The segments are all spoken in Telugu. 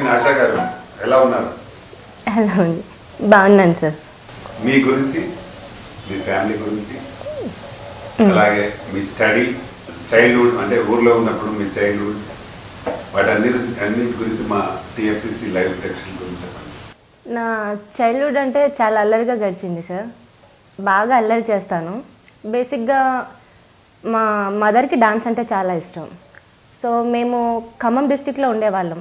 మార్నింగ్ ఆశా గారు ఎలా ఉన్నారు హలో అండి బాగున్నాను సార్ మీ గురించి మీ ఫ్యామిలీ గురించి అలాగే మీ స్టడీ చైల్డ్హుడ్ అంటే ఊర్లో ఉన్నప్పుడు మీ చైల్డ్హుడ్ వాటన్ని అన్నిటి గురించి మా టిఎఫ్సిసి లైవ్ ప్రొటెక్షన్ గురించి చెప్పండి నా చైల్డ్హుడ్ అంటే చాలా అల్లరిగా గడిచింది సార్ బాగా అల్లరి చేస్తాను బేసిక్గా మా మదర్కి డాన్స్ అంటే చాలా ఇష్టం సో మేము ఖమ్మం డిస్టిక్లో ఉండేవాళ్ళం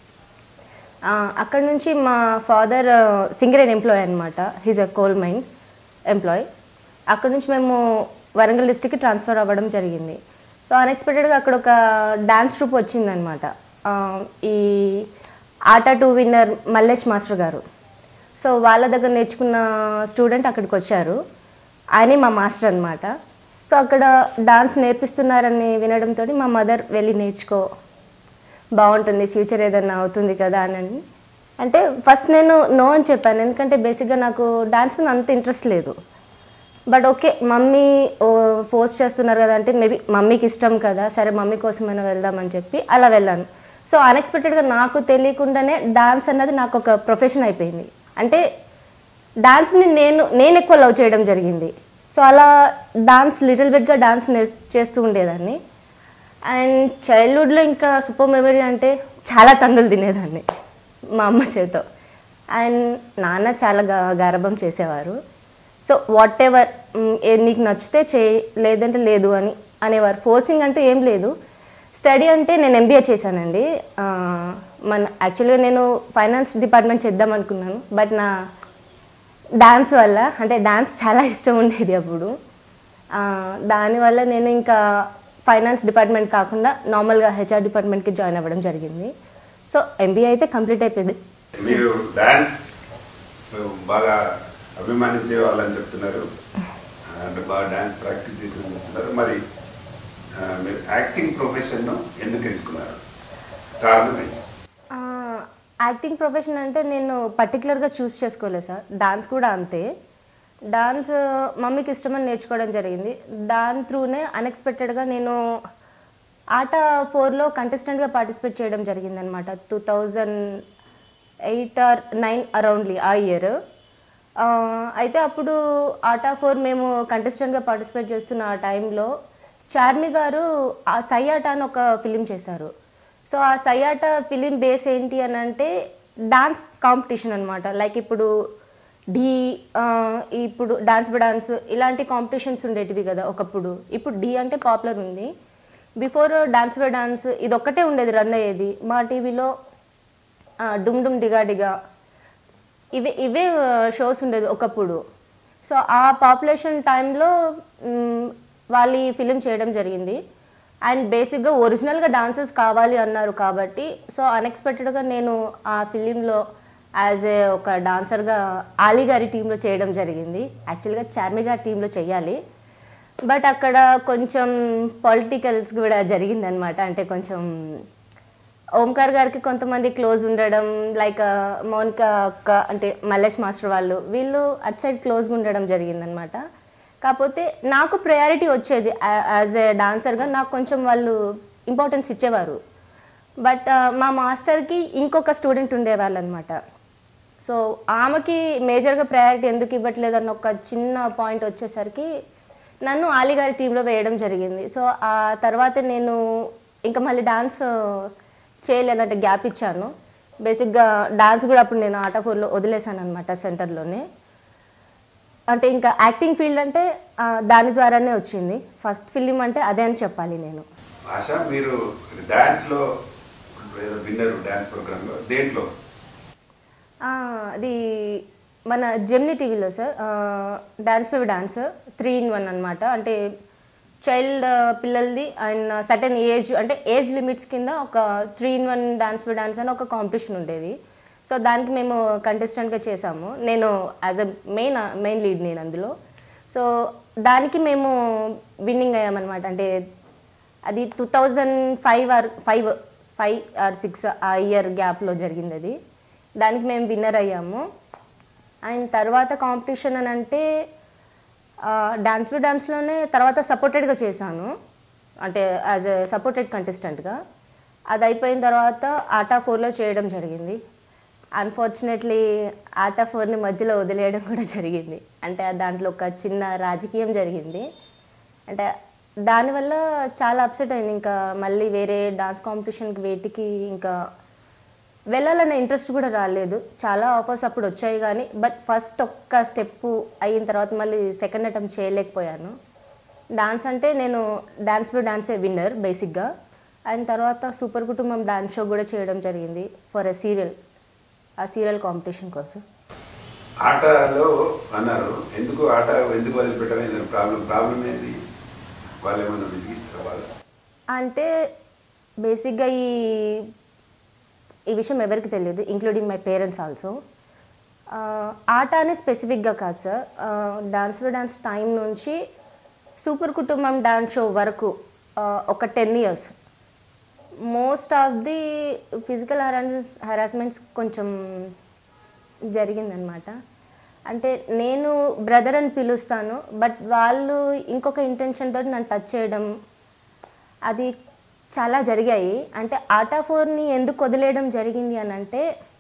ఆ, అక్కడ నుంచి మా ఫాదర్ సింగరేన్ ఎంప్లాయ్ అనమాట he's a coal mine employee అక్కడ నుంచి మేము వరంగల్ డిస్టిక్కి ట్రాన్స్ఫర్ అవ్వడం జరిగింది సో అన్ఎక్స్పెక్టెడ్గా అక్కడ ఒక డ్యాన్స్ ట్రూప్ వచ్చిందనమాట ఆ, ఈ Aata two winner Mallesh master గారు సో వాళ్ళ దగ్గర నేర్చుకున్న స్టూడెంట్ అక్కడికి వచ్చారు ఆయనే మా మాస్టర్ అనమాట సో అక్కడ డాన్స్ నేర్పిస్తున్నారని వినడంతో మా మదర్ వెళ్ళి నేర్చుకో బాగుంటుంది ఫ్యూచర్ ఏదన్నా అవుతుంది కదా అని అని. అంటే ఫస్ట్ నేను నో అని చెప్పాను ఎందుకంటే బేసిక్గా నాకు డాన్స్ మీద అంత ఇంట్రెస్ట్ లేదు బట్ ఓకే మమ్మీ ఫోర్స్ చేస్తున్నారు కదా అంటే మేబీ మమ్మీకి ఇష్టం కదా సరే మమ్మీ కోసమైనా వెళ్దామని చెప్పి అలా వెళ్ళాను సో అన్ఎక్స్పెక్టెడ్గా నాకు తెలియకుండానే డాన్స్ అన్నది నాకు ఒక ప్రొఫెషన్ అయిపోయింది అంటే డాన్స్ని నేను నేను ఎక్కువ లవ్ చేయడం జరిగింది సో అలా డాన్స్ లిటిల్ బిట్గా డాన్స్ చేస్తూ ఉండేదాన్ని అండ్ చైల్డ్హుడ్లో ఇంకా సూపర్ మెమరీ అంటే చాలా తండ్రులు తినేదాన్ని మా అమ్మ చేతో అండ్ నాన్న చాలా గా- గారాబం చేసేవారు సో వాట్ ఎవర్ నీకు నచ్చితే చేయి లేదంటే లేదు అని అనేవారు ఫోర్సింగ్ అంటూ ఏం లేదు స్టడీ అంటే నేను ఎంబీఏ చేశానండి ఆ, మన యాక్చువల్గా నేను ఫైనాన్స్ డిపార్ట్మెంట్ చేద్దాం అనుకున్నాను బట్ నా డాన్స్ వల్ల అంటే డాన్స్ చాలా ఇష్టం ఉండేది అప్పుడు ఆ, దానివల్ల నేను ఇంకా ఫైనాన్స్ డిపార్ట్మెంట్ కాకుండా నార్మల్గా హెచ్ఆర్ డిపార్ట్మెంట్కి జాయిన్ అవ్వడం జరిగింది సో ఎంబీఏ అయితే కంప్లీట్ అయిపోయింది మీరు డాన్స్ బాగా అభిమానించే వాళ్ళని చెప్తున్నారు అంటే బాగా డాన్స్ ప్రాక్టీస్ చేసిన చెప్తున్నారు మరి ఆ, మీరు యాక్టింగ్ ప్రొఫెషన్ను ఎందుకు ఎంచుకున్నారు కారణం ఏంటి ఆ, యాక్టింగ్ ప్రొఫెషన్ అంటే నేను పర్టికులర్గా చూస్ చేసుకోలేదు సార్ డాన్స్ కూడా అంతే డాన్స్ మమ్మీకి ఇష్టమని నేర్చుకోవడం జరిగింది దాని త్రూనే అన్ఎక్స్పెక్టెడ్గా నేను ఆట ఫోర్లో కంటెస్టెంట్గా పార్టిసిపేట్ చేయడం జరిగింది అనమాట two thousand eight or nine aroundly ఆ ఇయర్ అయితే అప్పుడు ఆటా ఫోర్ మేము కంటెస్టెంట్గా పార్టిసిపేట్ చేస్తున్న ఆ టైంలో చార్మి గారు ఆ సయ్యాట అని ఒక ఫిలిం చేశారు సో ఆ సయ్యాట ఫిలిం బేస్ ఏంటి అని అంటే డాన్స్ కాంపిటీషన్ అనమాట లైక్ ఇప్పుడు ఢీ ఆ, ఇప్పుడు డాన్స్ బై డాన్స్ ఇలాంటి కాంపిటీషన్స్ ఉండేటివి కదా ఒకప్పుడు ఇప్పుడు ఢీ అంటే పాపులర్ ఉంది బిఫోర్ డాన్స్ బై డాన్స్ ఇది ఒక్కటే ఉండేది రన్ అయ్యేది మా టీవీలో డుమ్ డుమ్ డిగా డిగా ఇవే ఇవే షోస్ ఉండేది ఒకప్పుడు సో ఆ పాపులేషన్ టైంలో వాళ్ళు ఈ ఫిలిం చేయడం జరిగింది అండ్ బేసిక్గా ఒరిజినల్గా డాన్సెస్ కావాలి అన్నారు కాబట్టి సో అన్ఎక్స్పెక్టెడ్గా నేను ఆ ఫిలింలో యాజ్ ఏ ఒక డాన్సర్గా ఆలీ గారి టీంలో చేయడం జరిగింది యాక్చువల్గా చార్మి గారి టీంలో చేయాలి బట్ అక్కడ కొంచెం పొలిటికల్స్ కూడా జరిగిందనమాట అంటే కొంచెం ఓంకార్ గారికి కొంతమంది క్లోజ్ ఉండడం లైక్ మౌనిక అక్క అంటే మల్లేష్ మాస్టర్ వాళ్ళు వీళ్ళు అట్ సైడ్ క్లోజ్గా ఉండడం జరిగిందనమాట కాకపోతే నాకు ప్రయారిటీ వచ్చేది యాజ్ ఏ డాన్సర్గా నాకు కొంచెం వాళ్ళు ఇంపార్టెన్స్ ఇచ్చేవారు బట్ మా మాస్టర్కి ఇంకొక స్టూడెంట్ ఉండేవాళ్ళు అనమాట సో ఆమెకి మేజర్గా ప్రయారిటీ ఎందుకు ఇవ్వట్లేదు అన్న ఒక చిన్న పాయింట్ వచ్చేసరికి నన్ను ఆలీ గారి టీంలో వేయడం జరిగింది సో ఆ తర్వాత నేను ఇంకా మళ్ళీ డాన్స్ చేయలేదంటే గ్యాప్ ఇచ్చాను బేసిక్గా డాన్స్ కూడా అప్పుడు నేను ఆటపూర్లో వదిలేశాను అనమాట సెంటర్లోనే అంటే ఇంకా యాక్టింగ్ ఫీల్డ్ అంటే ఆ, దాని ద్వారానే వచ్చింది ఫస్ట్ ఫిలిం అంటే అదే అని చెప్పాలి నేను ఆశ మీరు డాన్స్లో ఏదో విన్నర్ డాన్స్ ప్రోగ్రాంలో దేంట్లో ఆ, అది మన జెమ్ని టీవీలో sir dance pe dance three in one అనమాట అంటే చైల్డ్ పిల్లలది అండ్ సర్టెన్ ఏజ్ అంటే ఏజ్ లిమిట్స్ కింద ఒక three in one dance pe dance అని ఒక కాంపిటీషన్ ఉండేది సో దానికి మేము కంటెస్టెంట్గా చేసాము నేను as a main main lead నేను అందులో సో దానికి మేము విన్నింగ్ అయ్యామన్నమాట అంటే అది two thousand five or five five or six ఆ ఇయర్ గ్యాప్లో జరిగింది అది దానికి మేము విన్నర్ అయ్యాము అండ్ తర్వాత కాంపిటీషన్ అని అంటే డాన్స్ టు డాన్స్లోనే తర్వాత సపోర్టెడ్గా చేశాను అంటే యాజ్ ఎ సపోర్టెడ్ కంటెస్టెంట్గా అది అయిపోయిన తర్వాత ఆటా ఫోర్లో చేయడం జరిగింది అన్ఫార్చునేట్లీ ఆటా ఫోర్ని మధ్యలో వదిలేయడం కూడా జరిగింది అంటే దాంట్లో ఒక చిన్న రాజకీయం జరిగింది అంటే దానివల్ల చాలా అప్సెట్ అయింది ఇంకా మళ్ళీ వేరే డాన్స్ కాంపిటీషన్కి వేటికి ఇంకా వెళ్ళాలనే ఇంట్రెస్ట్ కూడా రాలేదు చాలా ఆఫర్స్ అప్పుడు వచ్చాయి కానీ బట్ ఫస్ట్ ఒక్క స్టెప్ అయిన తర్వాత మళ్ళీ సెకండ్ అటెంప్ట్ చేయలేకపోయాను డాన్స్ అంటే నేను డాన్స్లో డాన్సే విన్నర్ బేసిక్గా అయిన తర్వాత సూపర్ కుటుంబం డాన్స్ షో కూడా చేయడం జరిగింది ఫర్ ఎ సీరియల్ ఆ సీరియల్ కాంపిటీషన్ కోసం ఆటలో అన్నారు ఎందుకు ఆట ఎందుకు వదిలిపెట్టడం ఏదైనా ప్రాబ్లం ప్రాబ్లం ఏంది వాళ్ళు ఏమైనా విసిగిస్తారు వాళ్ళు అంటే బేసిక్గా ఈ ఈ విషయం ఎవరికి తెలియదు ఇంక్లూడింగ్ మై పేరెంట్స్ ఆల్సో ఆట అనే స్పెసిఫిక్గా కాదు సార్ డాన్స్లో డాన్స్ టైం నుంచి సూపర్ కుటుంబం డాన్స్ షో వరకు ఆ, ఒక ten years most of the physical harass harassments కొంచెం జరిగిందనమాట అంటే నేను బ్రదర్ అని పిలుస్తాను బట్ వాళ్ళు ఇంకొక ఇంటెన్షన్ తోటి నన్ను టచ్ చేయడం అది చాలా జరిగాయి అంటే ఆటా ఫోర్ని ఎందుకు వదిలేయడం జరిగింది అని అంటే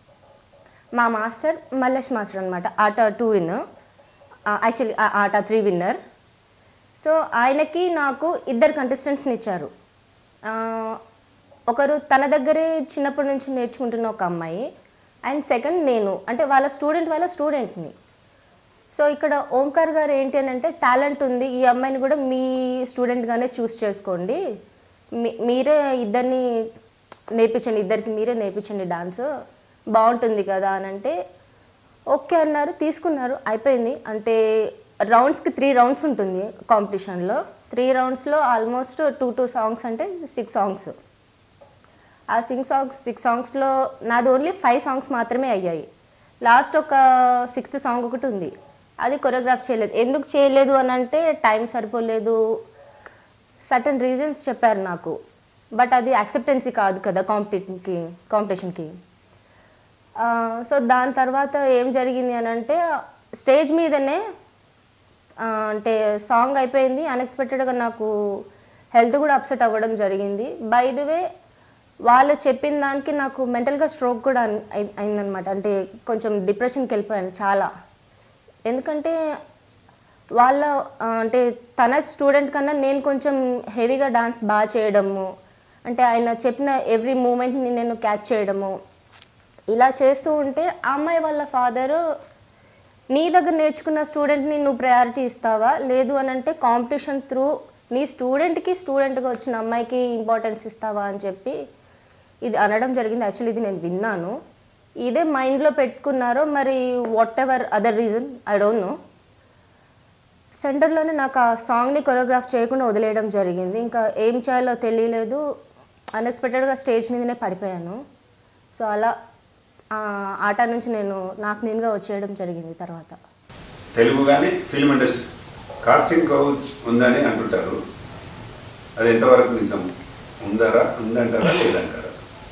మా మాస్టర్ మల్లేష్ మాస్టర్ అనమాట Aata two win actually Aata three winner so ఆయనకి నాకు ఇద్దరు కంటెస్టెంట్స్ని ఇచ్చారు ఆ, ఒకరు తన దగ్గరే చిన్నప్పటి నుంచి నేర్చుకుంటున్న ఒక అమ్మాయి అండ్ సెకండ్ నేను అంటే వాళ్ళ స్టూడెంట్ వాళ్ళ స్టూడెంట్ని సో ఇక్కడ ఓంకార్ గారు ఏంటి అని అంటే టాలెంట్ ఉంది ఈ అమ్మాయిని కూడా మీ స్టూడెంట్గానే చూస్ చేసుకోండి మీ- మీరే ఇద్దరిని నేర్పించండి ఇద్దరికి మీరే నేర్పించండి డాన్స్ బాగుంటుంది కదా అని అంటే ఓకే అన్నారు తీసుకున్నారు అయిపోయింది అంటే రౌండ్స్కి త్రీ రౌండ్స్ ఉంటుంది కాంపిటీషన్లో త్రీ రౌండ్స్లో ఆల్మోస్ట్ టూ టూ సాంగ్స్ అంటే సిక్స్ సాంగ్స్ ఆ సిక్స్ సాంగ్స్ సిక్స్ సాంగ్స్లో నాది ఓన్లీ ఫైవ్ సాంగ్స్ మాత్రమే అయ్యాయి లాస్ట్ ఒక సిక్స్త్ సాంగ్ ఒకటి ఉంది అది కొరియోగ్రాఫ్ చేయలేదు ఎందుకు చేయలేదు అని అంటే టైం సరిపోలేదు సర్టన్ రీజన్స్ చెప్పారు నాకు బట్ అది యాక్సెప్టెన్సీ కాదు కదా కాంపిటీషన్కి కాంపిటీషన్కి సో దాని తర్వాత ఏం జరిగింది అని అంటే స్టేజ్ మీదనే ఆ, అంటే సాంగ్ అయిపోయింది అన్ఎక్స్పెక్టెడ్గా నాకు హెల్త్ కూడా అప్సెట్ అవ్వడం జరిగింది బై ది వే వాళ్ళు చెప్పిన దానికి నాకు మెంటల్గా స్ట్రోక్ కూడా అన్- అయి- అయిందనమాట అంటే కొంచెం డిప్రెషన్కి వెళ్ళిపోయాను చాలా ఎందుకంటే వాళ్ళ ఆ, అంటే తన స్టూడెంట్ కన్నా నేను కొంచెం హెవీగా డాన్స్ బాగా చేయడము అంటే ఆయన చెప్పిన ఎవ్రీ మూమెంట్ని నేను క్యాచ్ చేయడము ఇలా చేస్తూ ఉంటే ఆ అమ్మాయి వాళ్ళ ఫాదరు నీ దగ్గర నేర్చుకున్న స్టూడెంట్ని నువ్వు ప్రయారిటీ ఇస్తావా లేదు అని అంటే కాంపిటీషన్ త్రూ నీ స్టూడెంట్కి స్టూడెంట్గా వచ్చిన అమ్మాయికి ఇంపార్టెన్స్ ఇస్తావా అని చెప్పి ఇది అనడం జరిగింది యాక్చువల్లీ ఇది నేను విన్నాను ఇదే మైండ్లో పెట్టుకున్నారో మరి whatever other reason I don't know సెంటర్లోనే నాకు ఆ సాంగ్ని కొరియోగ్రాఫ్ చేయకుండా వదిలేయడం జరిగింది ఇంకా ఏం చేయాలో తెలియలేదు అన్ఎక్స్పెక్టెడ్గా స్టేజ్ మీదనే పడిపోయాను సో అలా ఆ ఆట నుంచి నేను నాకు నేనుగా వచ్చేయడం జరిగింది తర్వాత తెలుగు కానీ ఫిల్మ్ ఇండస్ట్రీ కాస్టింగ్ కౌచ్ ఉందని అంటుంటారు అది ఎంతవరకు నిజం ఉందరా ఉందంటారా లేదంటారా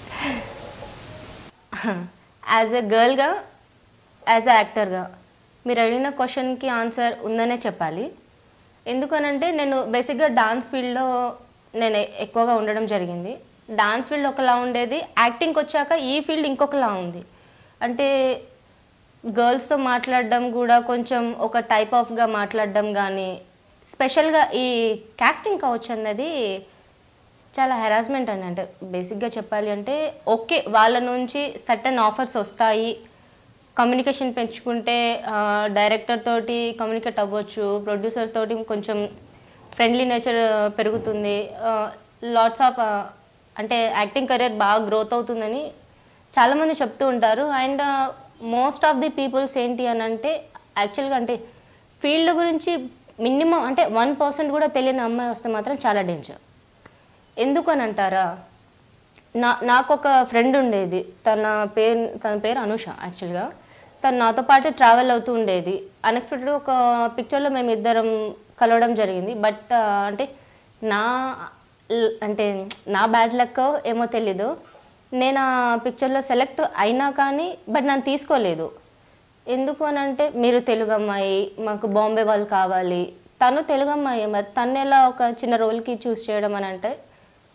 యాజ్ ఎ గర్ల్గా యాజ్ ఎ యాక్టర్గా మీరు అడిగిన క్వశ్చన్కి ఆన్సర్ ఉందనే చెప్పాలి ఎందుకనంటే నేను బేసిక్గా డాన్స్ ఫీల్డ్లో నేను ఎ- ఎక్కువగా ఉండడం జరిగింది డాన్స్ ఫీల్డ్ ఒకలా ఉండేది యాక్టింగ్కి వచ్చాక ఈ ఫీల్డ్ ఇంకొకలా ఉంది అంటే గర్ల్స్తో మాట్లాడడం కూడా కొంచెం ఒక టైప్ ఆఫ్గా మాట్లాడడం కానీ స్పెషల్గా ఈ కాస్టింగ్ కౌచ్ అన్నది చాలా హెరాస్మెంట్ అండి అంటే బేసిక్గా చెప్పాలి అంటే ఓకే వాళ్ళ నుంచి సర్టన్ ఆఫర్స్ వస్తాయి కమ్యూనికేషన్ పెంచుకుంటే డైరెక్టర్ తోటి కమ్యూనికేట్ అవ్వచ్చు ప్రొడ్యూసర్ తోటి కొంచెం ఫ్రెండ్లీ నేచర్ పెరుగుతుంది లాట్స్ ఆఫ్ అంటే యాక్టింగ్ కెరీర్ బాగా గ్రోత్ అవుతుందని చాలామంది చెప్తూ ఉంటారు and most of the peoples ఏంటి అని అంటే యాక్చువల్గా అంటే ఫీల్డ్ గురించి మినిమం అంటే వన్ పర్సెంట్ కూడా తెలియని అమ్మాయి వస్తే మాత్రం చాలా డేంజర్ ఎందుకు అని అంటారా నా నాకు ఒక ఫ్రెండ్ ఉండేది తన పేరు తన పేరు అనుష యాక్చువల్గా తను నాతో పాటు ట్రావెల్ అవుతూ ఉండేది అన్ఎక్స్పెక్టెడ్గా ఒక పిక్చర్లో మేము ఇద్దరం కలవడం జరిగింది బట్ అంటే నా ల్- అంటే నా బ్యాడ్ లక్ ఏమో తెలీదు నేను ఆ పిక్చర్లో సెలెక్ట్ అయినా కానీ బట్ నన్ను తీసుకోలేదు ఎందుకు అని అంటే మీరు తెలుగు అమ్మాయి మాకు బాంబే వాళ్ళు కావాలి తను తెలుగు అమ్మాయి మరి తను ఎలా ఒక చిన్న రోల్కి చూస్ చేయడం అని అంటే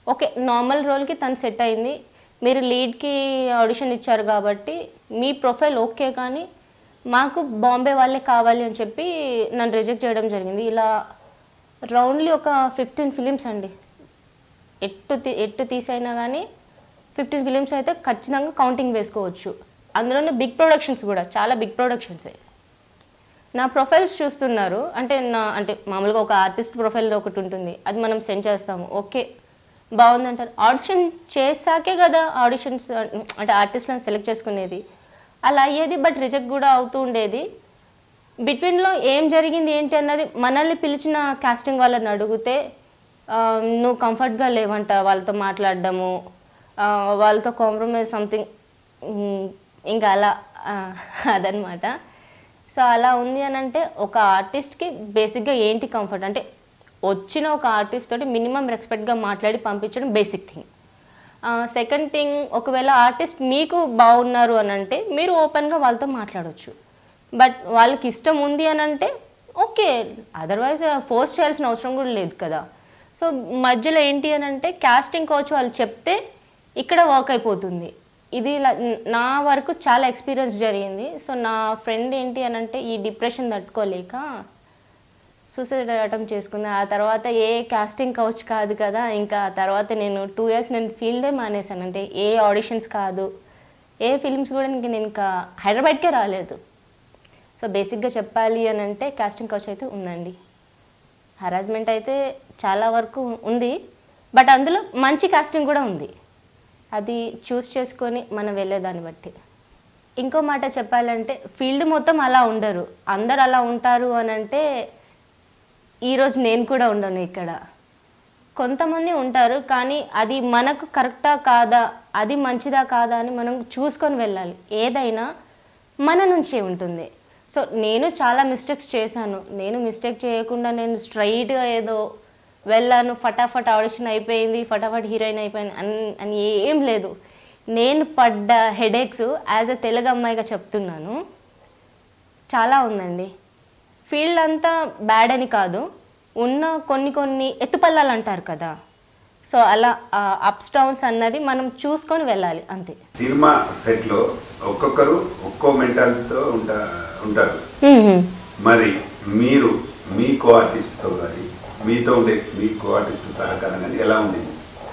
ఓకే నార్మల్ రోల్కి తను సెట్ అయింది మీరు లీడ్కి ఆడిషన్ ఇచ్చారు కాబట్టి మీ ప్రొఫైల్ ఓకే కానీ మాకు బాంబే వాళ్ళే కావాలి అని చెప్పి నన్ను రిజెక్ట్ చేయడం జరిగింది ఇలా రౌండ్లీ ఒక ఫిఫ్టీన్ ఫిలిమ్స్ అండి ఎట్టు తీ ఎట్టు తీసైనా కానీ ఫిఫ్టీన్ ఫిలిమ్స్ అయితే ఖచ్చితంగా కౌంటింగ్ వేసుకోవచ్చు అందులోనే బిగ్ ప్రొడక్షన్స్ కూడా చాలా బిగ్ ప్రొడక్షన్సే నా ప్రొఫైల్స్ చూస్తున్నారు అంటే నా అంటే మామూలుగా ఒక ఆర్టిస్ట్ ప్రొఫైల్ ఒకటి ఉంటుంది అది మనం సెండ్ చేస్తాము ఓకే బాగుందంటారు ఆడిషన్ చేశాకే కదా ఆడిషన్స్ అంటే ఆర్టిస్ట్లను సెలెక్ట్ చేసుకునేది అలా అయ్యేది బట్ రిజెక్ట్ కూడా అవుతూ ఉండేది బిట్వీన్లో ఏం జరిగింది ఏంటి అన్నది మనల్ని పిలిచిన కాస్టింగ్ వాళ్ళని అడిగితే ఆ, నువ్వు కంఫర్ట్గా లేవంట వాళ్ళతో మాట్లాడడము ఆ, వాళ్ళతో కాంప్రమైజ్ సంథింగ్ ఇంకా అలా ఆ, అదనమాట సో అలా ఉంది అని అంటే ఒక ఆర్టిస్ట్కి బేసిక్గా ఏంటి కంఫర్ట్ అంటే వచ్చిన ఒక ఆర్టిస్ట్ తోటి మినిమం రెస్పెక్ట్గా మాట్లాడి పంపించడం బేసిక్ థింగ్ సెకండ్ థింగ్ ఒకవేళ ఆర్టిస్ట్ మీకు బాగున్నారు అని అంటే మీరు ఓపెన్గా వాళ్ళతో మాట్లాడవచ్చు బట్ వాళ్ళకి ఇష్టం ఉంది అని అంటే ఓకే అదర్వైజ్ ఫోర్స్ చేయాల్సిన అవసరం కూడా లేదు కదా సో మధ్యలో ఏంటి అని అంటే కాస్టింగ్ కోచ్ వాళ్ళు చెప్తే ఇక్కడ వర్క్ అయిపోతుంది ఇది ఇలా నా వరకు చాలా ఎక్స్పీరియన్స్ జరిగింది సో నా ఫ్రెండ్ ఏంటి అని అంటే ఈ డిప్రెషన్ తట్టుకోలేక సూసైడ్ అటెంప్ట్ చేసుకుంది ఆ తర్వాత ఏ కాస్టింగ్ కౌచ్ కాదు కదా ఇంకా ఆ తర్వాత నేను టూ ఇయర్స్ నేను ఫీల్డే మానేశాను అంటే ఏ ఆడిషన్స్ కాదు ఏ ఫిల్మ్స్ కూడా ఇంక నేను ఇంకా హైదరాబాద్కే రాలేదు సో బేసిక్గా చెప్పాలి అని అంటే కాస్టింగ్ కౌచ్ అయితే ఉందండి హరాస్మెంట్ అయితే చాలా వరకు ఉంది బట్ అందులో మంచి కాస్టింగ్ కూడా ఉంది అది చూస్ చేసుకొని మనం వెళ్ళేదాన్ని బట్టి ఇంకో మాట చెప్పాలంటే ఫీల్డ్ మొత్తం అలా ఉండరు అందరు అలా ఉంటారు అని అంటే ఈరోజు నేను కూడా ఉండను ఇక్కడ కొంతమంది ఉంటారు కానీ అది మనకు కరెక్టా కాదా అది మంచిదా కాదా అని మనం చూసుకొని వెళ్ళాలి ఏదైనా మన నుంచే ఉంటుంది సో నేను చాలా మిస్టేక్స్ చేశాను నేను మిస్టేక్ చేయకుండా నేను స్ట్రైట్గా ఏదో వెళ్ళాను ఫటాఫట్ ఆడిషన్ అయిపోయింది ఫటాఫట్ హీరోయిన్ అయిపోయింది అని అని ఏం లేదు నేను పడ్డ హెడేక్స్ యాజ్ ఎ తెలుగు అమ్మాయిగా చెప్తున్నాను చాలా ఉందండి ఫీల్డ్ అంతా బ్యాడ్ అని కాదు ఉన్న కొన్ని కొన్ని ఎత్తుపల్లాలు అంటారు కదా సో అలా అప్స్ డౌన్స్ అన్నది మనం చూసుకొని వెళ్ళాలి అంతే సినిమా సెట్ లో ఒక్కొక్కరు ఒక్కో మెంటాలిటీతో ఉంటా ఉంటారు మరి మీరు మీ కో ఆర్టిస్ట్ తో కానీ మీతో ఉండే మీ కో ఆర్టిస్ట్ సహకారం కానీ ఎలా ఉండేది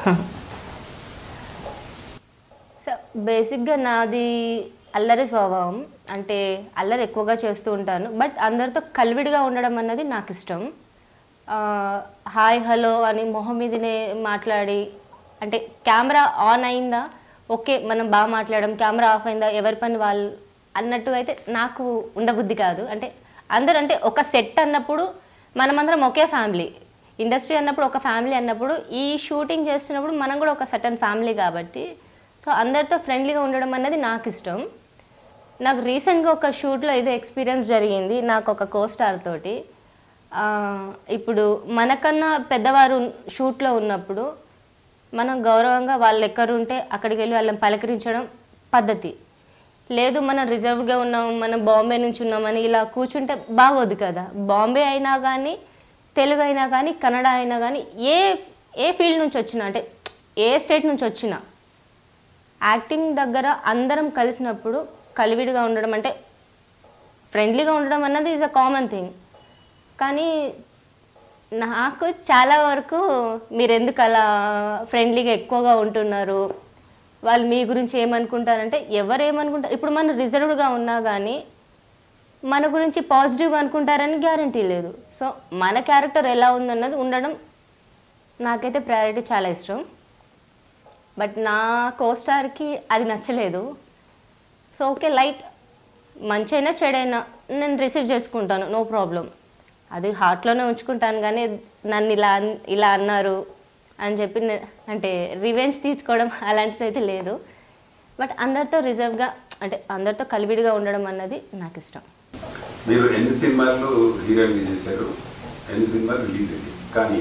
సో బేసిక్గా నాది అల్లరి స్వభావం అంటే అల్లరి ఎక్కువగా చేస్తూ ఉంటాను బట్ అందరితో కలివిడిగా ఉండడం అన్నది నాకు ఇష్టం ఆ, హాయ్ హలో అని మొహం మీదనే మాట్లాడి అంటే కెమెరా ఆన్ అయిందా ఓకే మనం బాగా మాట్లాడడం కెమెరా ఆఫ్ అయిందా ఎవరి పని వాళ్ళు అన్నట్టు అయితే నాకు ఉండబుద్ధి కాదు అంటే అందరూ అంటే ఒక సెట్ అన్నప్పుడు మనమందరం ఒకే ఫ్యామిలీ ఇండస్ట్రీ అన్నప్పుడు ఒక ఫ్యామిలీ అన్నప్పుడు ఈ షూటింగ్ చేస్తున్నప్పుడు మనం కూడా ఒక సటన్ ఫ్యామిలీ కాబట్టి సో అందరితో ఫ్రెండ్లీగా ఉండడం అనేది నాకు ఇష్టం నాకు రీసెంట్గా ఒక షూట్లో ఏదో ఎక్స్పీరియన్స్ జరిగింది నాకు ఒక కోస్టార్ తోటి ఆ, ఇప్పుడు మనకన్నా పెద్దవారు షూట్లో ఉన్నప్పుడు మనం గౌరవంగా వాళ్ళు ఎక్కడుంటే అక్కడికి వెళ్ళి వాళ్ళని పలకరించడం పద్ధతి లేదు మనం రిజర్వ్గా ఉన్నాం మనం బాంబే నుంచి ఉన్నామని ఇలా కూర్చుంటే బాగోదు కదా బాంబే అయినా కానీ తెలుగు అయినా కానీ కన్నడ అయినా కానీ ఏ ఏ ఫీల్డ్ నుంచి వచ్చినా అంటే ఏ స్టేట్ నుంచి వచ్చినా యాక్టింగ్ దగ్గర అందరం కలిసినప్పుడు కలివిడిగా ఉండడం అంటే ఫ్రెండ్లీగా ఉండడం అన్నది ఈజ్ అ కామన్ థింగ్ కానీ నాకు చాలా వరకు మీరు ఎందుకు అలా ఫ్రెండ్లీగా ఎక్కువగా ఉంటున్నారు వాళ్ళు మీ గురించి ఏమనుకుంటారంటే ఎవరు ఏమనుకుంటారు ఇప్పుడు మనం రిజర్వ్డ్గా ఉన్నా కానీ మన గురించి పాజిటివ్గా అనుకుంటారని గ్యారంటీ లేదు సో మన క్యారెక్టర్ ఎలా ఉందన్నది ఉండడం నాకైతే ప్రయారిటీ చాలా ఇష్టం బట్ నా కోస్టార్కి అది నచ్చలేదు సో ఓకే లైట్ మంచైనా చెడైనా నేను రిసీవ్ చేసుకుంటాను నో ప్రాబ్లం అది హార్ట్లోనే ఉంచుకుంటాను కానీ నన్ను ఇలా అన్- ఇలా అన్నారు అని చెప్పి నే- అంటే రివెంజ్ తీర్చుకోవడం అలాంటిది అయితే లేదు బట్ అందరితో రిజర్వ్గా అంటే అందరితో కలివిడిగా ఉండడం అన్నది నాకు ఇష్టం మీరు ఎన్ని సినిమాలు హీరోయిన్ చేశారు ఎన్ని సినిమాలు రిలీజ్ అయ్యాయి కానీ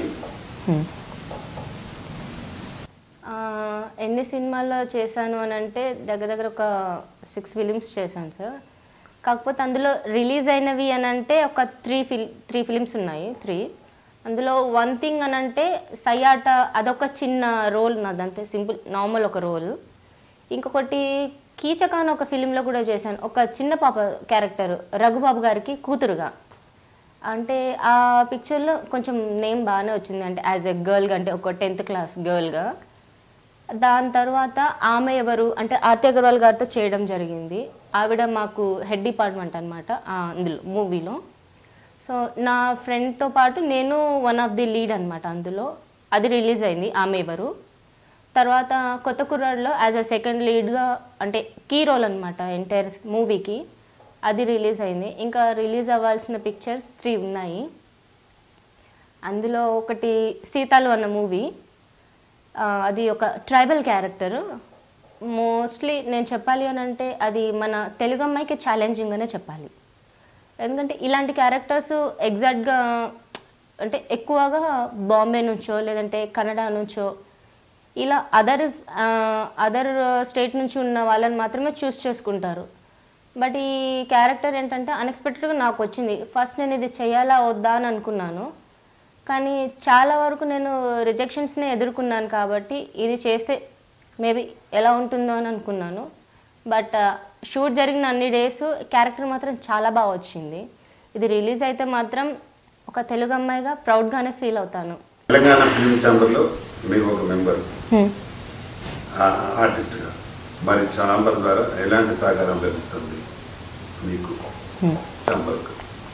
ఆ, ఎన్ని సినిమాల్లో చేశాను అని అంటే దగ్గర దగ్గర ఒక సిక్స్ ఫిలిమ్స్ చేశాను సార్ కాకపోతే అందులో రిలీజ్ అయినవి అని అంటే ఒక త్రీ ఫిల్ త్రీ ఫిలిమ్స్ ఉన్నాయి త్రీ అందులో వన్ థింగ్ అని అంటే సయ్యాట అదొక చిన్న రోల్ నాదంతే సింపుల్ నార్మల్ ఒక రోల్ ఇంకొకటి కీచక అని ఒక ఫిలింలో కూడా చేశాను ఒక చిన్న పాప క్యారెక్టర్ రఘుబాబు గారికి కూతురుగా అంటే ఆ పిక్చర్లో కొంచెం నేమ్ బాగానే వచ్చింది అంటే యాజ్ ఎ గర్ల్గా అంటే ఒక టెన్త్ క్లాస్ గర్ల్గా దాని తర్వాత ఆమె ఎవరు అంటే ఆర్తి అగర్వాల్ గారితో చేయడం జరిగింది ఆవిడ మాకు హెడ్ డిపార్ట్మెంట్ అనమాట అందులో మూవీలో సో నా ఫ్రెండ్తో పాటు నేను వన్ ఆఫ్ ది లీడ్ అనమాట అందులో అది రిలీజ్ అయింది ఆమె ఎవరు తర్వాత కొత్త కుర్రాడులో యాజ్ అ సెకండ్ లీడ్గా అంటే కీ రోల్ అనమాట ఎంటైర్ మూవీకి అది రిలీజ్ అయింది ఇంకా రిలీజ్ అవ్వాల్సిన పిక్చర్స్ త్రీ ఉన్నాయి అందులో ఒకటి సీతాలు అన్న మూవీ అది ఒక ట్రైబల్ క్యారెక్టర్ మోస్ట్లీ నేను చెప్పాలి అని అంటే అది మన తెలుగు అమ్మాయికి ఛాలెంజింగ్ అనే చెప్పాలి ఎందుకంటే ఇలాంటి క్యారెక్టర్స్ ఎగ్జాక్ట్గా అంటే ఎక్కువగా బాంబే నుంచో లేదంటే కన్నడ నుంచో ఇలా అదర్ అదర్ స్టేట్ నుంచి ఉన్న వాళ్ళని మాత్రమే చూస్ చేసుకుంటారు బట్ ఈ క్యారెక్టర్ ఏంటంటే అన్ఎక్స్పెక్టెడ్గా నాకు వచ్చింది ఫస్ట్ నేను ఇది చేయాలా వద్దా అని అనుకున్నాను కానీ చాలా వరకు నేను రిజెక్షన్స్ని ఎదుర్కొన్నాను కాబట్టి ఇది చేస్తే మేబీ ఎలా ఉంటుందో అని అనుకున్నాను బట్ షూట్ జరిగిన అన్ని డేస్ క్యారెక్టర్ మాత్రం చాలా బాగా వచ్చింది ఇది రిలీజ్ అయితే మాత్రం ఒక తెలుగు అమ్మాయిగా ప్రౌడ్గానే ఫీల్ అవుతాను తెలంగాణ ఫిల్మ్ ఛాంబర్లో మీరు ఒక మెంబర్ ఆర్టిస్ట్గా మరి ఛాంబర్ ద్వారా ఎలాంటి సహకారం లభిస్తుంది మీకు ఛాంబర్కు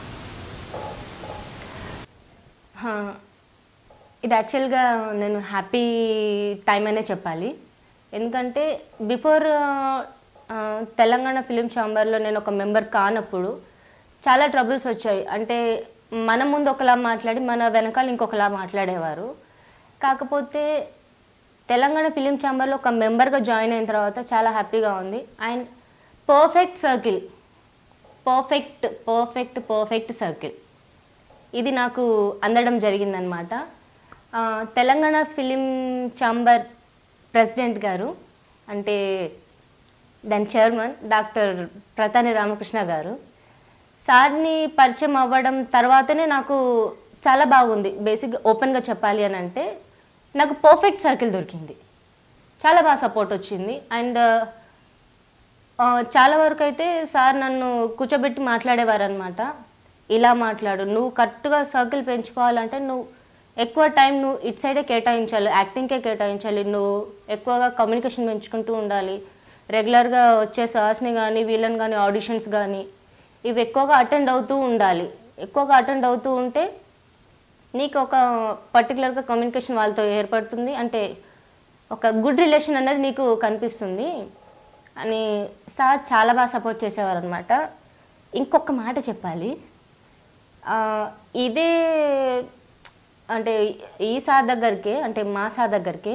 హా, ఇది యాక్చువల్గా నేను హ్యాపీ టైం అనే చెప్పాలి ఎందుకంటే బిఫోర్ తెలంగాణ ఫిలిం ఛాంబర్లో నేను ఒక మెంబర్ కానప్పుడు చాలా ట్రబుల్స్ వచ్చాయి అంటే మన ముందు ఒకలా మాట్లాడి మన వెనకాల ఇంకొకలా మాట్లాడేవారు కాకపోతే తెలంగాణ ఫిలిం ఛాంబర్లో ఒక మెంబర్గా జాయిన్ అయిన తర్వాత చాలా హ్యాపీగా ఉంది and perfect circle perfect perfect perfect circle ఇది నాకు అందడం జరిగిందనమాట ఆ, తెలంగాణ ఫిలిం ఛాంబర్ ప్రెసిడెంట్ గారు అంటే దాని చైర్మన్ డాక్టర్ ప్రతాని రామకృష్ణ గారు సార్ని పరిచయం అవ్వడం తర్వాతనే నాకు చాలా బాగుంది బేసిక్గా ఓపెన్గా చెప్పాలి అని అంటే నాకు పర్ఫెక్ట్ సర్కిల్ దొరికింది చాలా బాగా సపోర్ట్ వచ్చింది అండ్ ఆ, చాలా వరకు అయితే సార్ నన్ను కూర్చోబెట్టి మాట్లాడేవారు అనమాట ఇలా మాట్లాడు నువ్వు కరెక్ట్గా సర్కిల్ పెంచుకోవాలంటే నువ్వు ఎక్కువ టైం నువ్వు ఇటు సైడే కేటాయించాలి యాక్టింగ్కే కేటాయించాలి నువ్వు ఎక్కువగా కమ్యూనికేషన్ పెంచుకుంటూ ఉండాలి రెగ్యులర్గా వచ్చే సార్స్ని కానీ వీళ్ళని కానీ ఆడిషన్స్ కానీ ఇవి ఎక్కువగా అటెండ్ అవుతూ ఉండాలి ఎక్కువగా అటెండ్ అవుతూ ఉంటే నీకు ఒక పర్టికులర్గా కమ్యూనికేషన్ వాళ్ళతో ఏర్పడుతుంది అంటే ఒక గుడ్ రిలేషన్ అనేది నీకు కనిపిస్తుంది అని సార్ చాలా బాగా సపోర్ట్ చేసేవారు అనమాట ఇంకొక మాట చెప్పాలి ఆ, ఇదే అంటే ఈ సార్ దగ్గరికి అంటే మా సార్ దగ్గరికి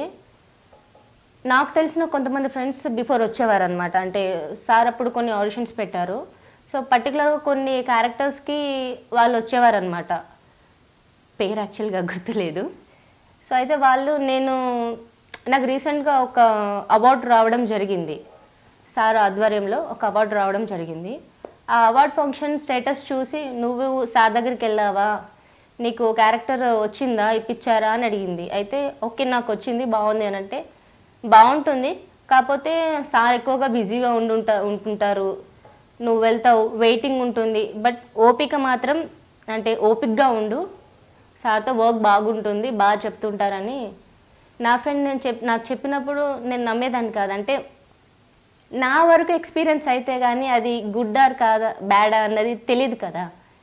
నాకు తెలిసిన కొంతమంది ఫ్రెండ్స్ బిఫోర్ వచ్చేవారు అనమాట అంటే సార్ అప్పుడు కొన్ని ఆడిషన్స్ పెట్టారు సో పర్టికులర్గా కొన్ని క్యారెక్టర్స్కి వాళ్ళు వచ్చేవారు అనమాట పేరు యాక్చువల్గా గుర్తులేదు సో అయితే వాళ్ళు నేను నాకు రీసెంట్గా ఒక అవార్డు రావడం జరిగింది సార్ ఆధ్వర్యంలో ఒక అవార్డు రావడం జరిగింది ఆ అవార్డ్ ఫంక్షన్ స్టేటస్ చూసి నువ్వు సార్ దగ్గరికి వెళ్ళావా నీకు క్యారెక్టర్ వచ్చిందా ఇప్పించారా అని అడిగింది అయితే ఓకే నాకు వచ్చింది బాగుంది అని అంటే బాగుంటుంది కాకపోతే సార్ ఎక్కువగా బిజీగా ఉండుంటా ఉంటుంటారు నువ్వు వెళ్తావు వెయిటింగ్ ఉంటుంది బట్ ఓపిక మాత్రం అంటే ఓపిక్గా ఉండు సార్తో వర్క్ బాగుంటుంది బాగా చెప్తుంటారని నా ఫ్రెండ్ నేను చెప్ నాకు చెప్పినప్పుడు నేను నమ్మేదాన్ని కాదు అంటే నా వరకు ఎక్స్పీరియన్స్ అయితే కానీ అది గుడ్ ఆర్ కాదా బ్యాడా అన్నది తెలియదు కదా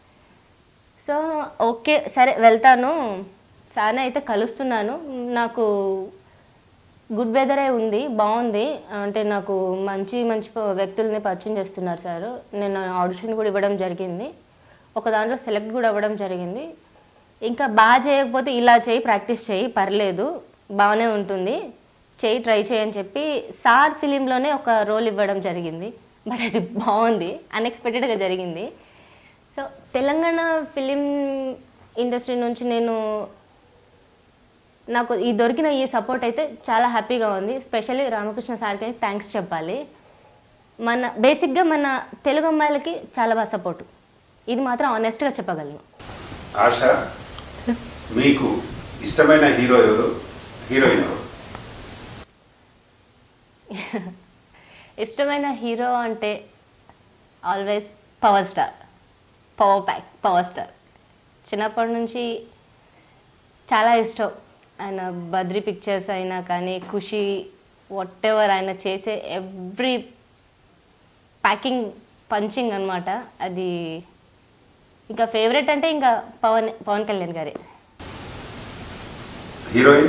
సో ఓకే సరే వెళ్తాను సార్ని అయితే కలుస్తున్నాను నాకు గుడ్ వెదరే ఉంది బాగుంది అంటే నాకు మంచి మంచి ప- వ్యక్తుల్ని పరిచయం చేస్తున్నారు సార్ నేను ఆడిషన్ కూడా ఇవ్వడం జరిగింది ఒక దాంట్లో సెలెక్ట్ కూడా అవ్వడం జరిగింది ఇంకా బాగా చేయకపోతే ఇలా చేయి ప్రాక్టీస్ చేయి పర్లేదు బాగానే ఉంటుంది చేయి ట్రై చేయని చెప్పి సార్ ఫిలింలోనే ఒక రోల్ ఇవ్వడం జరిగింది బట్ అది బాగుంది అన్ఎక్స్పెక్టెడ్గా జరిగింది సో తెలంగాణ ఫిలిం ఇండస్ట్రీ నుంచి నేను నాకు ఈ దొరికిన ఈ సపోర్ట్ అయితే చాలా హ్యాపీగా ఉంది స్పెషల్లీ రామకృష్ణ సార్కి అయితే థ్యాంక్స్ చెప్పాలి మన బేసిక్గా మన తెలుగు అమ్మాయిలకి చాలా బాగా సపోర్ట్ ఇది మాత్రం ఆనెస్ట్గా చెప్పగలను ఆశ మీకు ఇష్టమైన హీరో ఎవరు హీరోయిన్ ఎవరు ఇష్టమైన హీరో అంటే always power star power pack power star చిన్నప్పటి నుంచి చాలా ఇష్టం ఆయన బద్రి పిక్చర్స్ అయినా కానీ ఖుషి వాట్ ఎవర్ ఆయన చేసే ఎవ్రీ ప్యాకింగ్ పంచింగ్ అనమాట అది ఇంకా ఫేవరెట్ అంటే ఇంకా పవన్ పవన్ కళ్యాణ్ గారే హీరోయిన్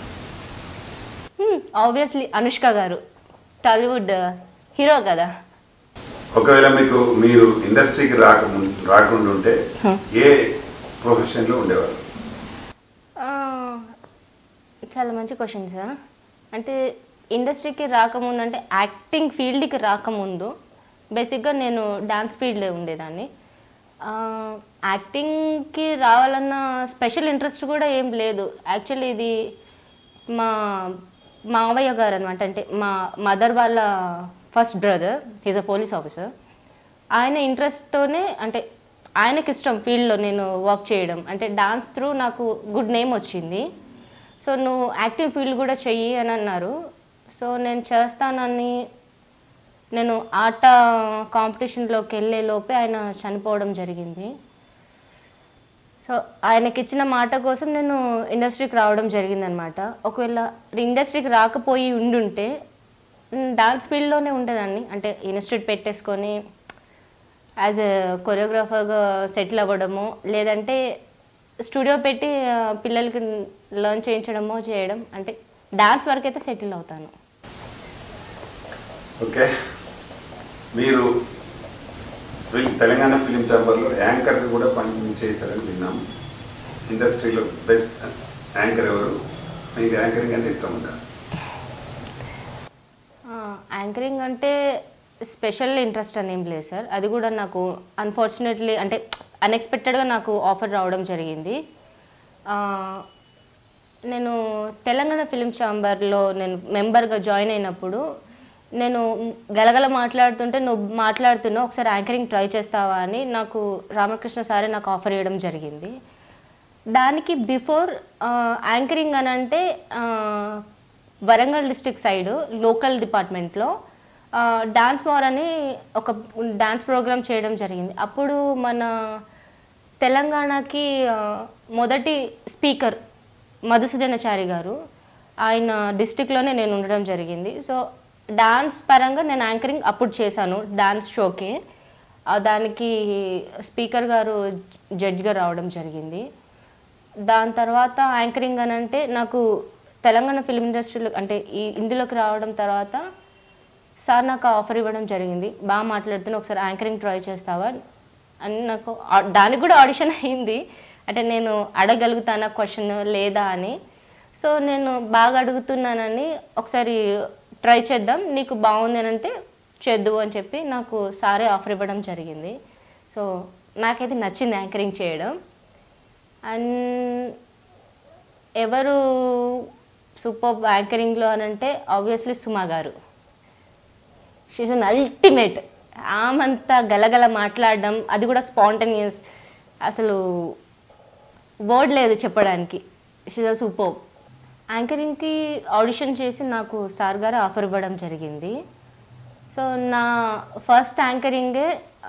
ఆబ్వియస్లీ అనుష్క గారు టాలీవుడ్ హీరో కదా ఒకవేళ మీకు మీరు ఇండస్ట్రీకి రాకముందు రాకుండా ఉంటే ఏ ప్రొఫెషన్లో ఉండేవారు ఆ, చాలా మంచి క్వశ్చన్ సార్ అంటే ఇండస్ట్రీకి రాకముందు అంటే యాక్టింగ్ ఫీల్డ్కి రాకముందు బేసిక్గా నేను డాన్స్ ఫీల్డ్లో ఉండేదాన్ని ఆ, యాక్టింగ్కి రావాలన్న స్పెషల్ ఇంట్రెస్ట్ కూడా ఏం లేదు యాక్చువల్లీ ఇది మా మావయ్య గారు అనమాట అంటే మా మదర్ వాళ్ళ first brother is a police officer ఆయన ఇంట్రెస్ట్తోనే అంటే ఆయనకి ఇష్టం ఫీల్డ్లో నేను వర్క్ చేయడం అంటే డాన్స్ త్రూ నాకు గుడ్ నేమ్ వచ్చింది సో నువ్వు యాక్టివ్ ఫీల్డ్ కూడా చెయ్యి అని అన్నారు సో నేను చేస్తానని నేను ఆట కాంపిటీషన్లోకి వెళ్ళే లోపే ఆయన చనిపోవడం జరిగింది సో ఆయనకి ఇచ్చిన మాట కోసం నేను ఇండస్ట్రీకి రావడం జరిగిందనమాట ఒకవేళ ఇండస్ట్రీకి రాకపోయి ఉండుంటే డాన్స్ ఫీల్డ్లోనే ఉండేదాన్ని అంటే ఇన్స్టిట్యూట్ పెట్టేసుకొని యాజ్ ఎ కొరియోగ్రాఫర్గా సెటిల్ అవ్వడము లేదంటే స్టూడియో పెట్టి ఆ, పిల్లలకి లర్న్ చేయించడమో చేయడం అంటే డాన్స్ వరకు అయితే సెటిల్ అవుతాను ఓకే మీరు ఫిల్మ్ తెలంగాణ ఫిలిం ఛాంబర్లో యాంకర్ కూడా పని చేశారని విన్నాము ఇండస్ట్రీలో బెస్ట్ యాంకర్ ఎవరు మీకు యాంకరింగ్ అంటే ఇష్టం ఉందా యాంకరింగ్ అంటే స్పెషల్ ఇంట్రెస్ట్ అని ఏం లేదు సార్ అది కూడా నాకు అన్ఫార్చునేట్లీ అంటే అన్ఎక్స్పెక్టెడ్గా నాకు ఆఫర్ రావడం జరిగింది ఆ, నేను తెలంగాణ ఫిలిం ఛాంబర్లో నేను మెంబర్గా జాయిన్ అయినప్పుడు నేను గలగల మాట్లాడుతుంటే నువ్వు మాట్లాడుతున్నావు ఒకసారి యాంకరింగ్ ట్రై చేస్తావా అని నాకు రామకృష్ణ సారే నాకు ఆఫర్ ఇవ్వడం జరిగింది దానికి బిఫోర్ యాంకరింగ్ అని అంటే ఆ, వరంగల్ డిస్టిక్ సైడ్ లోకల్ డిపార్ట్మెంట్లో డాన్స్ వార్ అని ఒక డాన్స్ ప్రోగ్రామ్ చేయడం జరిగింది అప్పుడు మన తెలంగాణకి ఆ, మొదటి స్పీకర్ మధుసూదనాచారి గారు ఆయన డిస్టిక్లోనే నేను ఉండడం జరిగింది సో డాన్స్ పరంగా నేను యాంకరింగ్ అప్పుడు చేశాను డాన్స్ షోకి ఆ, దానికి స్పీకర్ గారు జడ్జ్గా రావడం జరిగింది దాని తర్వాత యాంకరింగ్ అని అంటే నాకు తెలంగాణ ఫిల్మ్ ఇండస్ట్రీలో అంటే ఈ ఇందులోకి రావడం తర్వాత సార్ నాకు ఆఫర్ ఇవ్వడం జరిగింది బాగా మాట్లాడుతున్నా ఒకసారి యాంకరింగ్ ట్రై చేస్తావా అని నాకు ఆ- దానికి కూడా ఆడిషన్ అయింది అంటే నేను అడగలుగుతానా క్వశ్చన్ లేదా అని సో నేను బాగా అడుగుతున్నానని ఒకసారి ట్రై చేద్దాం నీకు బాగుంది అని అంటే చేద్దు అని చెప్పి నాకు సారే ఆఫర్ ఇవ్వడం జరిగింది సో నాకైతే నచ్చింది యాంకరింగ్ చేయడం అండ్ ఎవరు సూపర్ యాంకరింగ్లో అని అంటే ఆబ్వియస్లీ సుమా గారు షీజ్ అన్ అల్టిమేట్ ఆమంతా గలగల మాట్లాడడం అది కూడా స్పాంటనియస్ అసలు వర్డ్ లేదు చెప్పడానికి షీజ్ అ సూపర్ యాంకరింగ్కి ఆడిషన్ చేసి నాకు సార్ గారు ఆఫర్ ఇవ్వడం జరిగింది సో నా ఫస్ట్ యాంకరింగే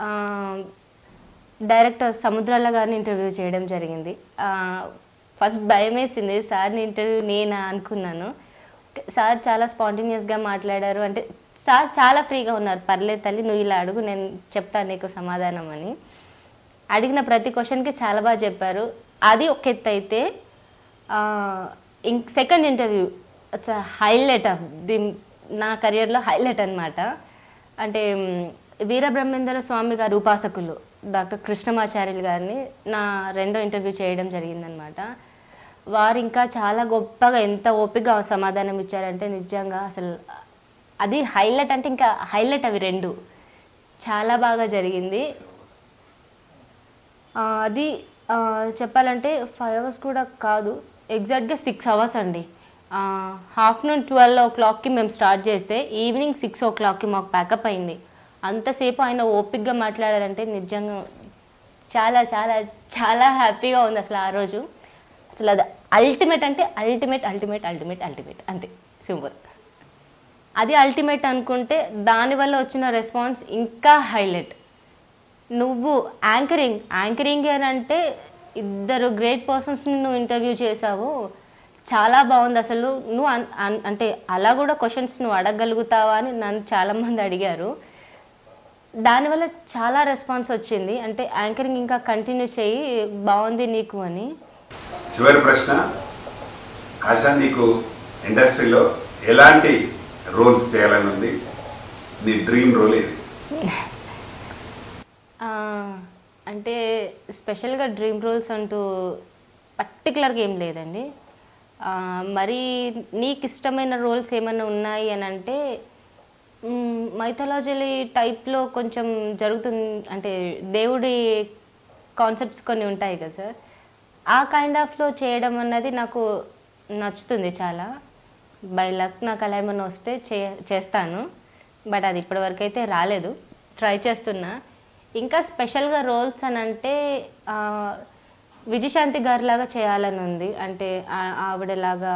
డైరెక్టర్ సముద్రాల గారిని ఇంటర్వ్యూ చేయడం జరిగింది ఫస్ట్ భయం వేసింది సార్ని ఇంటర్వ్యూ నేనా అనుకున్నాను సార్ చాలా స్పాంటేనియస్గా మాట్లాడారు అంటే సార్ చాలా ఫ్రీగా ఉన్నారు పర్లేదు తల్లి నువ్వు ఇలా అడుగు నేను చెప్తాను నీకు సమాధానం అని అడిగిన ప్రతి క్వశ్చన్కి చాలా బాగా చెప్పారు అది ఒక ఎత్తు అయితే ఇంక్ second interview it's highlight of the నా కెరియర్లో హైలైట్ అన్నమాట అంటే మ్, వీరబ్రహ్మేంద్ర స్వామి గారు ఉపాసకులు డాక్టర్ కృష్ణమాచార్యులు గారిని నా రెండో ఇంటర్వ్యూ చేయడం జరిగిందనమాట వారు ఇంకా చాలా గొప్పగా ఎంత ఓపికగా సమాధానం ఇచ్చారంటే నిజంగా అసలు అది హైలైట్ అంటే ఇంకా హైలైట్ అవి రెండు చాలా బాగా జరిగింది ఆ, అది ఆ, చెప్పాలంటే ఫైవ్ అవర్స్ కూడా కాదు ఎగ్జాక్ట్గా సిక్స్ అవర్స్ అండి ఆఫ్టర్నూన్ ట్వెల్వ్ ఓ క్లాక్కి మేము స్టార్ట్ చేస్తే ఈవినింగ్ సిక్స్ ఓ క్లాక్కి మాకు ప్యాకప్ అయింది అంతసేపు ఆయన ఓపిక్గా మాట్లాడారంటే నిజంగా చాలా చాలా చాలా హ్యాపీగా ఉంది అసలు ఆ రోజు అసలు అది అల్టిమేట్ అంటే అల్టిమేట్ అల్టిమేట్ అల్టిమేట్ అల్టిమేట్ అంతే సింపుల్ అది అల్టిమేట్ అనుకుంటే దానివల్ల వచ్చిన రెస్పాన్స్ ఇంకా హైలైట్ నువ్వు యాంకరింగ్ యాంకరింగ్ అని అంటే ఇద్దరు గ్రేట్ పర్సన్స్ని నువ్వు ఇంటర్వ్యూ చేసావు చాలా బాగుంది అసలు నువ్వు అన్- అన్- అంటే అలా కూడా క్వశ్చన్స్ నువ్వు అడగగలుగుతావా అని నన్ను చాలామంది అడిగారు దానివల్ల చాలా రెస్పాన్స్ వచ్చింది అంటే యాంకరింగ్ ఇంకా కంటిన్యూ చేయి బాగుంది నీకు అని చివరి ప్రశ్న ఆశా నీకు ఇండస్ట్రీలో ఎలాంటి రోల్స్ చేయాలని ఉంది నీ డ్రీమ్ రోల్ ఏది ఆ, అంటే స్పెషల్గా డ్రీమ్ రోల్స్ అంటూ పర్టికులర్గా ఏం లేదండి ఆ, మరి నీకు ఇష్టమైన రోల్స్ ఏమైనా ఉన్నాయి అని అంటే మైథాలజీ టైప్లో కొంచెం జరుగుతుంది అంటే దేవుడి కాన్సెప్ట్స్ కొన్ని ఉంటాయి కదా సార్ ఆ కైండ్ ఆఫ్లో చేయడం అన్నది నాకు నచ్చుతుంది చాలా బై లక్ నాకు అలా ఏమైనా వస్తే చే చేస్తాను బట్ అది ఇప్పటివరకు అయితే రాలేదు ట్రై చేస్తున్నా ఇంకా స్పెషల్గా రోల్స్ అని అంటే ఆ, విజయశాంతి గారిలాగా చేయాలని ఉంది అంటే ఆ- ఆవిడలాగా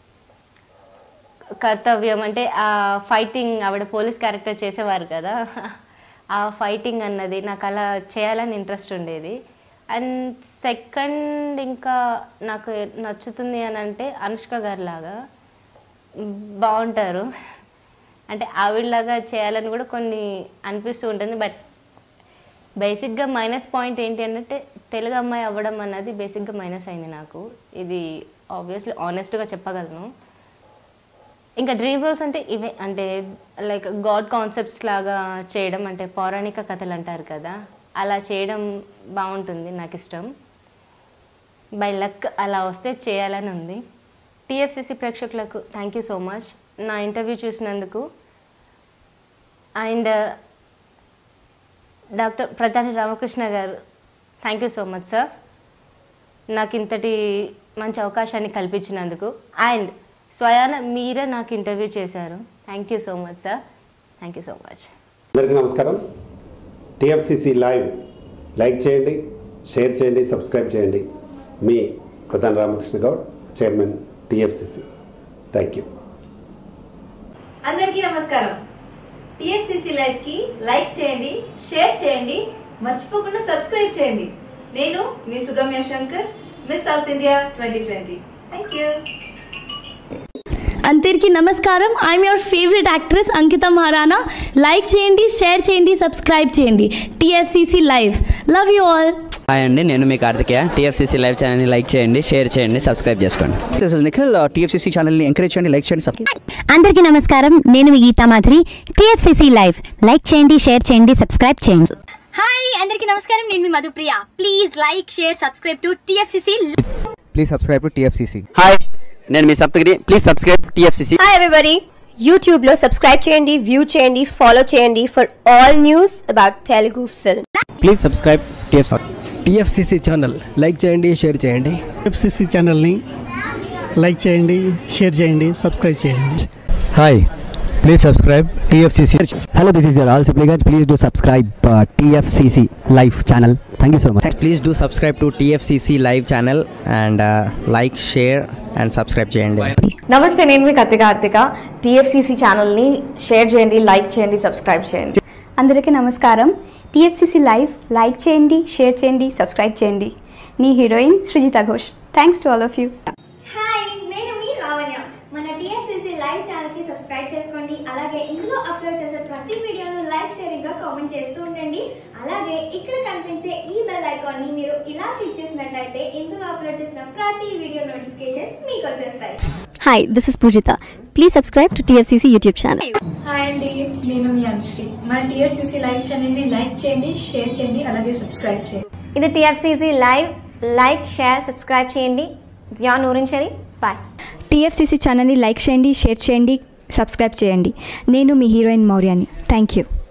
కర్తవ్యం అంటే ఆ ఫైటింగ్ ఆవిడ పోలీస్ క్యారెక్టర్ చేసేవారు కదా ఆ ఫైటింగ్ అన్నది నాకు అలా చేయాలని ఇంట్రెస్ట్ ఉండేది అండ్ సెకండ్ ఇంకా నాకు నచ్చుతుంది అని అంటే అనుష్క గారి లాగా బాగుంటారు అంటే ఆవిడలాగా చేయాలని కూడా కొన్ని అనిపిస్తూ ఉంటుంది బట్ బేసిక్గా మైనస్ పాయింట్ ఏంటి అంటే తెలుగు అమ్మాయి అవ్వడం అన్నది బేసిక్గా మైనస్ అయింది నాకు ఇది ఆబ్వియస్లీ ఆనెస్ట్గా చెప్పగలను ఇంకా డ్రీమ్ రోల్స్ అంటే ఇవే అంటే లైక్ గాడ్ కాన్సెప్ట్స్ లాగా చేయడం అంటే పౌరాణిక కథలు అంటారు కదా అలా చేయడం బాగుంటుంది నాకు ఇష్టం బై లక్ అలా వస్తే చేయాలని ఉంది టీఎఫ్సిసి ప్రేక్షకులకు థ్యాంక్ యూ సో మచ్ నా ఇంటర్వ్యూ చూసినందుకు అండ్ డాక్టర్ ప్రధాని రామకృష్ణ గారు thank you so much sir నాకు ఇంతటి మంచి అవకాశాన్ని కల్పించినందుకు అండ్ స్వయాన మీరే నాకు ఇంటర్వ్యూ చేశారు thank you so much sir thank you so much అందరికీ నమస్కారం టిఎఫ్సిసి లైవ్ లైక్ చేయండి షేర్ చేయండి సబ్స్క్రైబ్ చేయండి మీ Pradhan Ramakrishna Goud chairman TFCC thank you అందరికీ నమస్కారం టిఎఫ్సిసి లైవ్ కి లైక్ చేయండి షేర్ చేయండి మర్చిపోకుండా సబ్స్క్రైబ్ చేయండి నేను మీ Sugamya Shankar miss south India twenty twenty thank you అందరికీ నమస్కారం I'm your favourite actress Ankita Maharana like చేయండి షేర్ చేయండి సబ్స్క్రైబ్ చేయండి TFCC live love you all hi అండి నేను మీ కార్తికేయ టీఎఫ్సీసీ లైవ్ ఛానల్ని లైక్ చేయండి షేర్ చేయండి సబ్స్క్రైబ్ చేసుకోండి దిస్ ఇస్ నిఖిల్ టీఎఫ్సీసీ ఛానల్ని ఎంకరేజ్ చేయండి లైక్ చేయండి సబ్స్క్రైబ్ అందరికీ నమస్కారం నేను మీ Geetha Madhuri TFCC live like చేయండి షేర్ చేయండి సబ్స్క్రైబ్ చేయండి హాయ్ అందరికీ నమస్కారం నేను మీ Madhupriya please like share subscribe to TFCC please subscribe to TFCC hi నేను మీ Saptagiri please subscribe TFCC hi everybody YouTube లో సబ్స్క్రైబ్ చేయండి వ్యూ చేయండి ఫాలో చేయండి for all news about Telugu film please subscribe TFC TFCC channel like చేయండి షేర్ చేయండి ఎఫ్సిసి ఛానల్ని లైక్ చేయండి షేర్ చేయండి సబ్స్క్రైబ్ చేయండి hi please subscribe TFCC hello this is your all Sipligunj please do subscribe TFCC live channel thank you so much please do subscribe to TFCC live channel and like share and subscribe చేయండి నమస్తే నేను మీ కత్తి కార్తిక టీఎఫ్సిసి ఛానల్ని షేర్ చేయండి లైక్ చేయండి సబ్స్క్రైబ్ చేయండి అందరికీ నమస్కారం టిఎఫ్సిసి లైవ్ లైక్ చేయండి షేర్ చేయండి సబ్స్క్రైబ్ చేయండి నీ heroine Srujitha Ghosh thanks to all of you hi నేను మీ లావణ్య మన టిఎఫ్సిసి లైవ్ ఛానల్ కి సబ్స్క్రైబ్ చేసుకోండి అలాగే ఇందులో అప్లోడ్ చేసే ప్రతి వీడియోను లైక్ షేరింగ్ గా కామెంట్ చేస్తూ ఉండండి అలాగే ఇక్కడ కనిపించే ఈ బెల్ ఐకాన్ ని మీరు ఇలా క్లిక్ చేసినట్లయితే ఇందులో అప్లోడ్ చేసిన ప్రతి వీడియో నోటిఫికేషన్స్ మీకు వచ్చేస్తాయి hi this is Poojitha please subscribe to TFCC YouTube channel hi అండి నేను మీ అనుశ్రీ మన టిఎఫ్సిసి లైవ్ ఛానల్ని లైక్ చేయండి షేర్ చేయండి అలాగే సబ్స్క్రైబ్ చేయండి ఇది TFCC live like share subscribe చేయండి జియా నూరిన్ షరీఫ్ బాయ్ టిఎఫ్సిసి ఛానల్ని లైక్ చేయండి షేర్ చేయండి సబ్స్క్రైబ్ చేయండి నేను మీ హీరోయిన్ మౌర్యాని థ్యాంక్ యూ